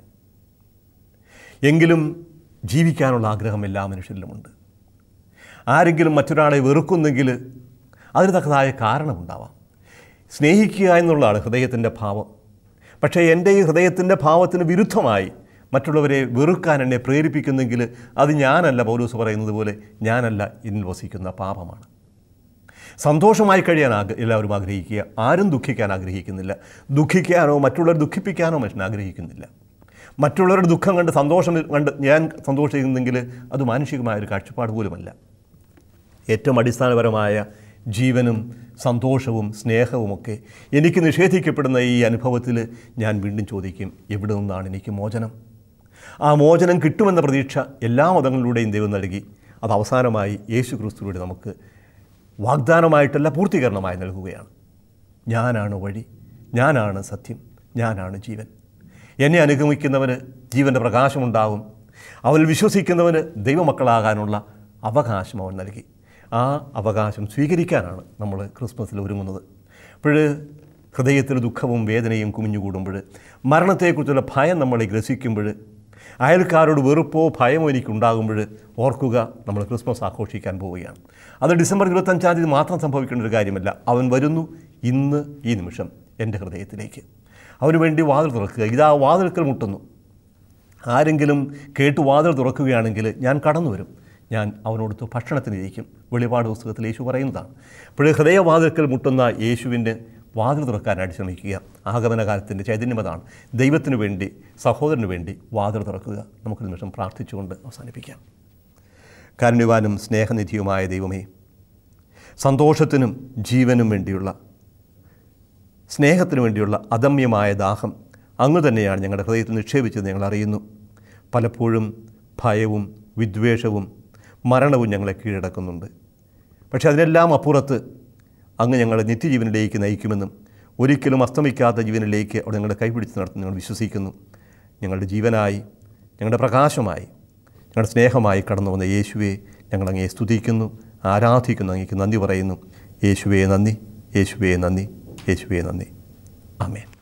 എങ്കിലും ജീവിക്കാനുള്ള ആഗ്രഹം എല്ലാ മനുഷ്യരിലുമുണ്ട് ആരെങ്കിലും മറ്റൊരാളെ വെറുക്കുന്നെങ്കിൽ അതിന് തക്കതായ കാരണമുണ്ടാവാം സ്നേഹിക്കുക എന്നുള്ളതാണ് ഹൃദയത്തിൻ്റെ ഭാവം പക്ഷേ എൻ്റെ ഈ ഹൃദയത്തിൻ്റെ ഭാവത്തിന് വിരുദ്ധമായി മറ്റുള്ളവരെ വെറുക്കാൻ എന്നെ പ്രേരിപ്പിക്കുന്നെങ്കിൽ അത് ഞാനല്ല പൗലൂസ് പറയുന്നത് പോലെ ഞാനല്ല ഇന്നിൽ വസിക്കുന്ന പാപമാണ് സന്തോഷമായി കഴിയാൻ ആഗ്ര എല്ലാവരും ആഗ്രഹിക്കുക ആരും ദുഃഖിക്കാൻ ആഗ്രഹിക്കുന്നില്ല ദുഃഖിക്കാനോ മറ്റുള്ളവരെ ദുഃഖിപ്പിക്കാനോ മനുഷ്യൻ ആഗ്രഹിക്കുന്നില്ല മറ്റുള്ളവരുടെ ദുഃഖം കണ്ട് സന്തോഷം കണ്ട് ഞാൻ സന്തോഷിക്കുന്നെങ്കിൽ അത് മാനുഷികമായ ഒരു കാഴ്ചപ്പാട് പോലുമല്ല ഏറ്റവും അടിസ്ഥാനപരമായ ജീവനും സന്തോഷവും സ്നേഹവുമൊക്കെ എനിക്ക് നിഷേധിക്കപ്പെടുന്ന ഈ അനുഭവത്തിൽ ഞാൻ വീണ്ടും ചോദിക്കും എവിടെ നിന്നാണ് എനിക്ക് മോചനം ആ മോചനം കിട്ടുമെന്ന പ്രതീക്ഷ എല്ലാ മതങ്ങളിലൂടെയും ദൈവം നൽകി അത് അവസാനമായി യേശു ക്രിസ്തുവിലൂടെ നമുക്ക് വാഗ്ദാനമായിട്ടല്ല പൂർത്തീകരണമായി നൽകുകയാണ് ഞാനാണ് വഴി ഞാനാണ് സത്യം ഞാനാണ് ജീവൻ എന്നെ അനുഗമിക്കുന്നവന് ജീവൻ്റെ പ്രകാശമുണ്ടാകും അവനിൽ വിശ്വസിക്കുന്നവന് ദൈവമക്കളാകാനുള്ള അവകാശം അവൻ നൽകി ആ അവകാശം സ്വീകരിക്കാനാണ് നമ്മൾ ക്രിസ്മസിൽ ഒരുങ്ങുന്നത് അപ്പോൾ ഹൃദയത്തിൽ ദുഃഖവും വേദനയും കുമിഞ്ഞുകൂടുമ്പോൾ മരണത്തെക്കുറിച്ചുള്ള ഭയം നമ്മളെ ഗ്രസിക്കുമ്പോൾ അയൽക്കാരോട് വെറുപ്പോ ഭയമോ എനിക്കുണ്ടാകുമ്പോൾ ഓർക്കുക നമ്മൾ ക്രിസ്മസ് ആഘോഷിക്കാൻ പോവുകയാണ് അത് ഡിസംബർ ഇരുപത്തഞ്ചാം തീയതി മാത്രം സംഭവിക്കേണ്ട ഒരു കാര്യമല്ല അവൻ വരുന്നു ഇന്ന് ഈ നിമിഷം എൻ്റെ ഹൃദയത്തിലേക്ക് അവന് വേണ്ടി വാതിൽ തുറക്കുക ഇതാ വാതിൽക്കൽ മുട്ടുന്നു ആരെങ്കിലും കേട്ട് വാതിൽ തുറക്കുകയാണെങ്കിൽ ഞാൻ കടന്നു വരും ഞാൻ അവനോടൊത്ത് ഭക്ഷണത്തിനിരിക്കും വെളിപാട് പുസ്തകത്തിൽ യേശു പറയുന്നതാണ് അപ്പോൾ ഹൃദയവാതിൽക്കൽ മുട്ടുന്ന യേശുവിൻ്റെ വാതിൽ തുറക്കാനായിട്ട് ശ്രമിക്കുക ആഗമനകാലത്തിൻ്റെ ചൈതന്യമതാണ് ദൈവത്തിനു വേണ്ടി സഹോദരന് വേണ്ടി വാതിൽ തുറക്കുക നമുക്ക് നിമിഷം പ്രാർത്ഥിച്ചുകൊണ്ട് അവസാനിപ്പിക്കാം കാരുണ്യവാനും സ്നേഹനിധിയുമായ ദൈവമേ സന്തോഷത്തിനും ജീവനും വേണ്ടിയുള്ള സ്നേഹത്തിനു വേണ്ടിയുള്ള അദമ്യമായ ദാഹം അങ്ങ് തന്നെയാണ് ഞങ്ങളുടെ ഹൃദയത്തിൽ നിക്ഷേപിച്ചത് ഞങ്ങൾ അറിയുന്നു പലപ്പോഴും ഭയവും വിദ്വേഷവും മരണവും ഞങ്ങളെ കീഴടക്കുന്നുണ്ട് പക്ഷേ അതിനെല്ലാം അപ്പുറത്ത് അങ്ങ് ഞങ്ങളെ നിത്യജീവനിലേക്ക് നയിക്കുമെന്നും ഒരിക്കലും അസ്തമിക്കാത്ത ജീവനിലേക്ക് അവിടെ ഞങ്ങളെ കൈപിടിച്ച് നടത്തും ഞങ്ങൾ വിശ്വസിക്കുന്നു ഞങ്ങളുടെ ജീവനായി ഞങ്ങളുടെ പ്രകാശമായി ഞങ്ങളുടെ സ്നേഹമായി കടന്നു വന്ന യേശുവെ ഞങ്ങളങ്ങയെ സ്തുതിക്കുന്നു ആരാധിക്കുന്നു അങ്ങേക്ക് നന്ദി പറയുന്നു യേശുവേ നന്ദി യേശുവേ നന്ദി യേശുവേ നന്ദി ആമേൻ